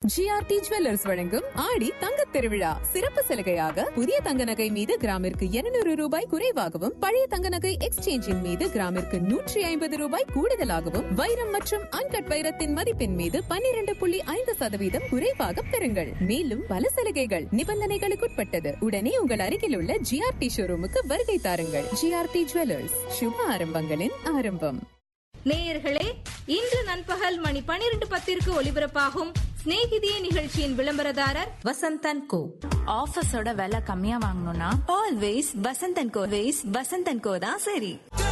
GRT jewellers வழங்கும் ஆடி தங்கத் திருவிழா சிறப்பு சலுகையாக புதிய தங்க நகை மீது கிராமிற்கு 200 ரூபாய் குறைவாகவும் பழைய தங்க நகை எக்ஸ்சேஞ்சின் மீது கிராமிற்கு நூற்றி ஐம்பது ரூபாய் கூடுதலாகவும் வைரம் மற்றும் அன்கட் வைரத்தின் மதிப்பின் மீது 12.5% புள்ளி ஐந்து சதவீதம் குறைவாக பெறுங்கள் மேலும் பல சலுகைகள் நிபந்தனைகளுக்குட்பட்டது உடனே உங்கள் அருகில் உள்ள ஜிஆர்டி ஷோரூமுக்கு வருகை தாருங்கள் ஜிஆர்டி ஜுவல்லர்ஸ் சுப ஆரம்பங்களின் ஆரம்பம் நேயர்களே இன்று நண்பகல் மணி பனிரெண்டு பத்திற்கு ஒலிபரப்பாகும் சிநேகிதியே நிகழ்ச்சியின் விளம்பரதாரர் வசந்தன் கோ ஆஃபீஸோட விலை கம்மியா வாங்கணும்னா always Vasanthan co ways Vasanthan co தான் சரி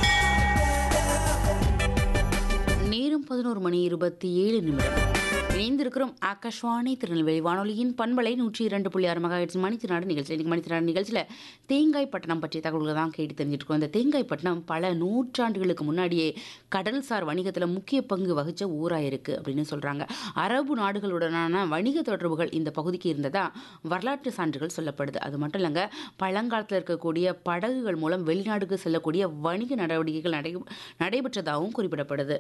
நேரம் பதினோரு மணி இருபத்தி ஏழு நிமிடம் இணைந்திருக்கிறோம் ஆகாஷ்வாணி திருநெல்வேலி வானொலியின் பண்பலை நூற்றி இரண்டு புள்ளி ஆறு மகாயிட்ஸ் மணித்திராடு நிகழ்ச்சி இன்னைக்கு மணித்திராடு நிகழ்ச்சியில் தேங்காய் பட்டணம் பற்றிய தகவல்களை தான் கேட்டு தெரிஞ்சுட்டு இருக்கோம் இந்த தேங்காய் பட்டணம் பல நூற்றாண்டுகளுக்கு முன்னாடியே கடல்சார் வணிகத்தில் முக்கிய பங்கு வகிச்ச ஊராக இருக்குது அப்படின்னு சொல்கிறாங்க அரபு நாடுகளுடனான வணிக தொடர்புகள் இந்த பகுதிக்கு இருந்ததா வரலாற்று சான்றுகள் சொல்லப்படுது அது மட்டும் இல்லைங்க பழங்காலத்தில் இருக்கக்கூடிய படகுகள் மூலம் வெளிநாடுக்கு செல்லக்கூடிய வணிக நடவடிக்கைகள் நடை நடைபெற்றதாகவும் குறிப்பிடப்படுது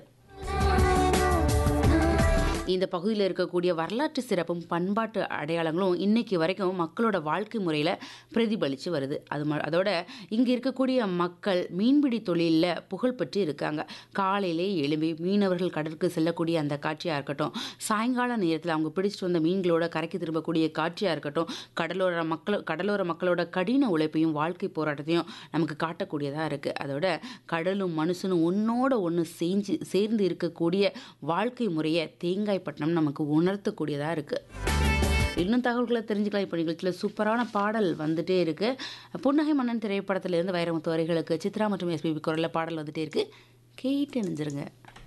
இந்த பகுதியில் இருக்கக்கூடிய வரலாற்று சிறப்பும் பண்பாட்டு அடையாளங்களும் இன்னைக்கு வரைக்கும் மக்களோட வாழ்க்கை முறையில் பிரதிபலித்து வருது அது ம அதோட இங்கே இருக்கக்கூடிய மக்கள் மீன்பிடி தொழிலில் புகழ் பெற்று இருக்காங்க காலையிலே எழும்பி மீனவர்கள் கடலுக்கு செல்லக்கூடிய அந்த காட்சியாக இருக்கட்டும் சாயங்கால நேரத்தில் அவங்க பிடிச்சிட்டு வந்த மீன்களோட கரைக்கு திரும்பக்கூடிய காட்சியாக இருக்கட்டும் கடலோர மக்கள் கடலோர மக்களோட கடின உழைப்பையும் வாழ்க்கை போராட்டத்தையும் நமக்கு காட்டக்கூடியதாக இருக்குது அதோட கடலும் மனுஷனும் ஒன்றோட ஒன்று செஞ்சு சேர்ந்து இருக்கக்கூடிய வாழ்க்கை முறையை தேங்காய்பட்டினம் நமக்கு உணர்த்தக்கூடியதாக இருக்குது இன்னும் தகவல்களை தெரிஞ்சுக்கலாம் இப்போ நிகழ்ச்சியில் சூப்பரான பாடல் வந்துட்டே இருக்கு புன்னகை மன்னன் திரைப்படத்திலிருந்து வைரமுத்து வரிகளுக்கு சித்ரா மற்றும் எஸ்பிபி குரலில் பாடல் வந்துட்டே இருக்கு கேட்டு நினைஞ்சிருங்க